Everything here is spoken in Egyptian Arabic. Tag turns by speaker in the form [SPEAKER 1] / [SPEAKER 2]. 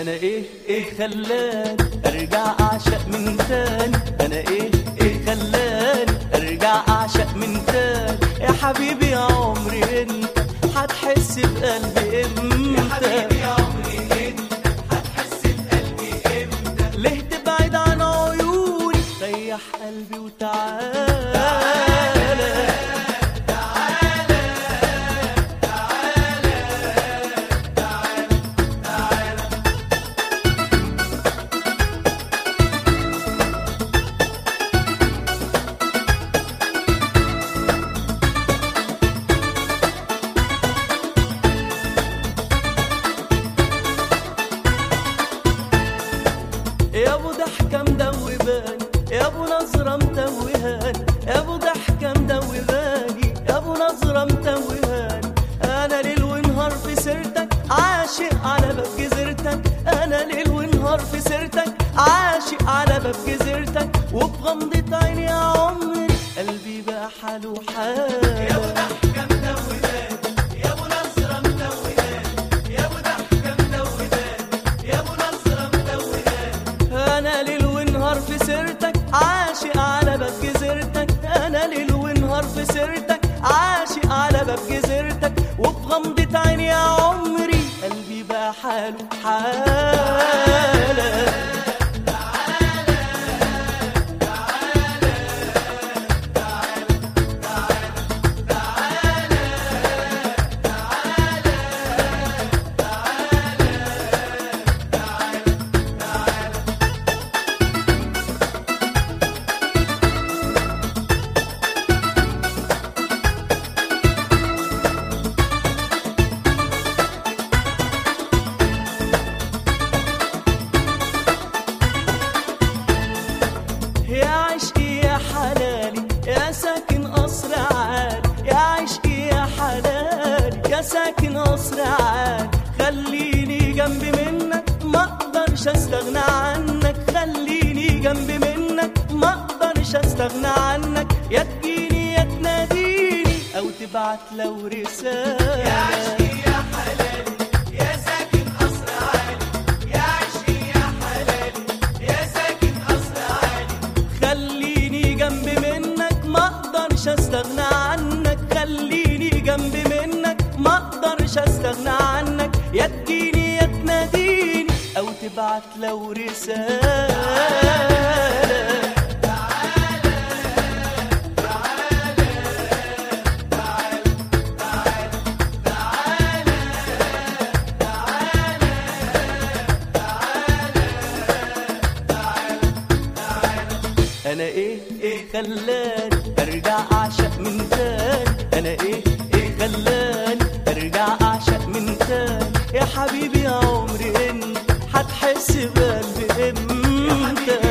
[SPEAKER 1] انا ايه ايه خلاني ارجع اعشق من تاني انا ايه ايه خلاني ارجع اعشق من تاني يا حبيبي يا عمري انت هتحس بقلبي امتى يا عمري انت هتحس بقلبي امتى ليه تبعد عن عيوني ريح قلبي وتعالى يا ابو ضحكه مدوباني يا ابو نظره متوهاني يا ابو ضحكه مدوباني يا ابو نظره متوهاني انا ليل ونهار في سيرتك عاشق على باب جزيرتك انا ليل ونهار في سيرتك عاشق على باب جزيرتك وبغمضة عيني يا عمري قلبي بقى حاله حال يا ابو ضحكه مدوباني يا ابو نظره متوهاني يا ابو ضحكه مدوباني يا ابو نظره متوهاني انا ليل ونهار في سيرتك عاشق على باب جزيرتك انا ليل ونهار في سيرتك عاشق على باب جزيرتك وبغمضة عيني يا عمري قلبي بقى حاله حالك يا عشقي يا حلالي يا ساكن قصر عالي يا عشقي يا حلالي يا ساكن قصر عالي خليني جنبي منك ما اقدرش استغنى عنك خليني جنبي منك ما اقدرش استغنى عنك يا تجيني يا تناديني او تبعت لو رسالة يا عشقي يا حلالي يا ساكن قصر عالي يا عشقي يا حلالي يا ساكن قصر عالي خليني جنبي منك ما اقدرش استغنى عنك خليني جنبي منك ما اقدرش استغنى عنك يا تجيني يا تناديني او تبعت لو رسالة انا ايه ايه خلاني ارجع اعشق من تاني انا ايه ايه خلاني ارجع اعشق من تاني يا حبيبي يا عمري انت هتحس بقلبي امتى